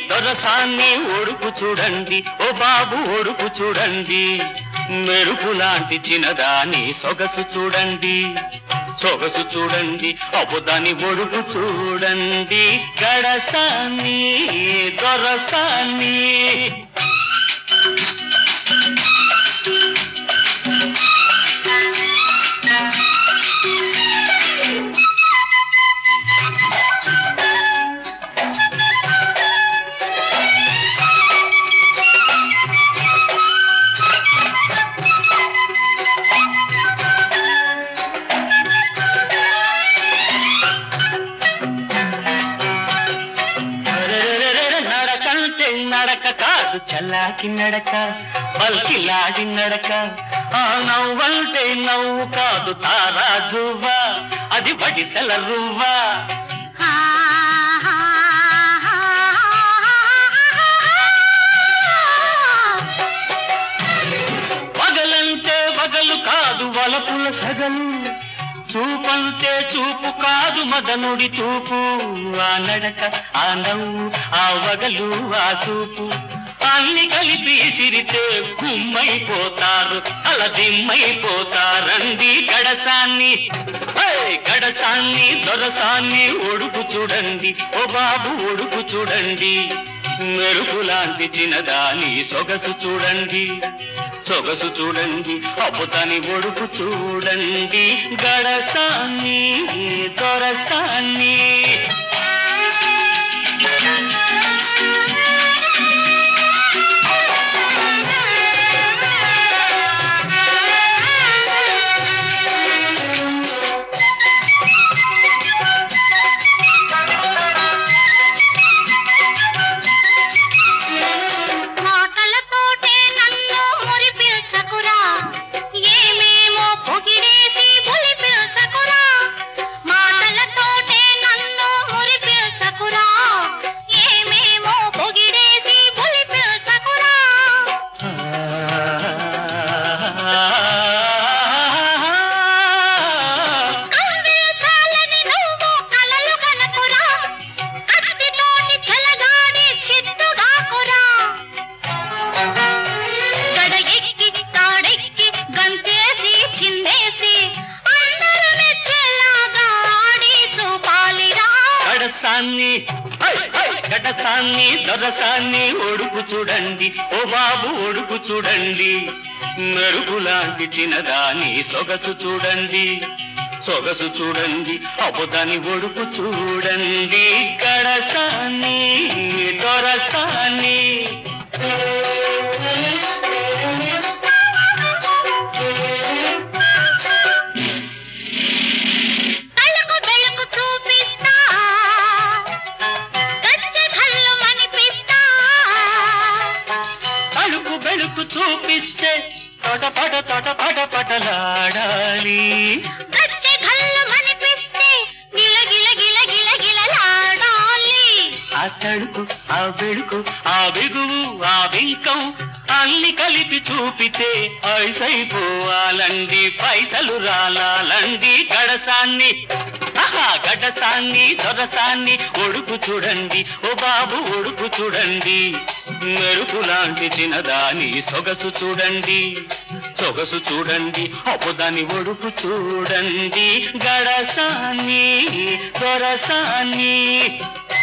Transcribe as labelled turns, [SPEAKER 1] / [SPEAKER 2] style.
[SPEAKER 1] దొరసాన్ని ఒడుపు చూడండి ఓ బాబు ఒడుపు చూడండి మెరుపు లాంటి చిన్నదాని సొగసు చూడండి సొగసు చూడండి అబుదాని ఒడుపు చూడండి గడసాన్ని దొరసాన్ని రెరెరెరెరె నడకంటే నడక కాదు చల్లాకి నడక పల్కిలాడి నడక ఆ నవ్వంటే నవ్వు కాదు తారాజువ్వ అది వడిసెల రువ్వ పగలంటే పగలు కాదు వలపుల సగలు చూపంటే చూపు కాదు మదనుడి చూపు ఆ నడక ఆ నవ్వు ఆ వగలు ఆ చూపు అన్ని కలిపి సిరితే గుమ్మైపోతారు అలా దిమ్మైపోతారండి గడసాన్ని ఏయ్, గడసాన్ని దొరసాన్ని ఒడుపు చూడండి ఓ బాబు ఒడుపు చూడండి మెరుపు లాంటి చిన్నదాని సొగసు చూడండి సొగసు చూడండి అబ్బుతాని ఒడుపు చూడండి గడసాన్ని దొరసాన్ని
[SPEAKER 2] మాటలతోటే నన్ను మురిపిల్చకురా ఏమేమో పొగిడేసి బులిపిల్చకురా మాటలతోటే నన్ను మురిపిల్చకురా ఏమేమో పొగిడేసి బులిపిల్చకురా కవ్వించాలని నువ్వు కలలు కనకురా కత్తితోటి చెలగాడి చిత్తుగాకురా గడ ఎక్కి తాడెక్కి గంతేసి చిందేసి అందరూ మెచ్చేలాగా ఆడి చూపాలిరా
[SPEAKER 1] గడసాన్ని హై, హై, గడసాన్ని దొరసాన్ని ఒడుపు చూడండి ఓ బాబు ఒడుపు చూడండి మెరుపు లాంటి చిన్నదాని సొగసు చూడండి సొగసు చూడండి అబుదాని ఒడుపు చూడండి గడసాన్ని దొరసాన్ని
[SPEAKER 2] కళ్ళకు బెళ్ళకు చూపిస్తా గచ్చె కళ్ళు మనిపిస్తా
[SPEAKER 1] అలుకు బెలుకు చూపిస్తే తొట పట తొట పట పటలాడాలి
[SPEAKER 2] గచ్చె కళ్ళు మనిపిస్తే గిల గిల గిల గిల గిలలాడాలి
[SPEAKER 1] ఆ తడుకు ఆ వెడుకు ఆ బిగువు ఆ బింకం అన్ని కలిపి చూపితే ఐసైపోవాలండి పైసలు రాలాలండి గడసాన్ని ఆహా గడసాన్ని దొరసాన్ని ఒడుకు చూడండి ఓ బాబు ఒడుకు చూడండి మెరుపు లాంటి చిన్నదాని సొగసు చూడండి సొగసు చూడండి అప్పుదాని ఒడుకు చూడండి గడసాన్ని దొరసాన్ని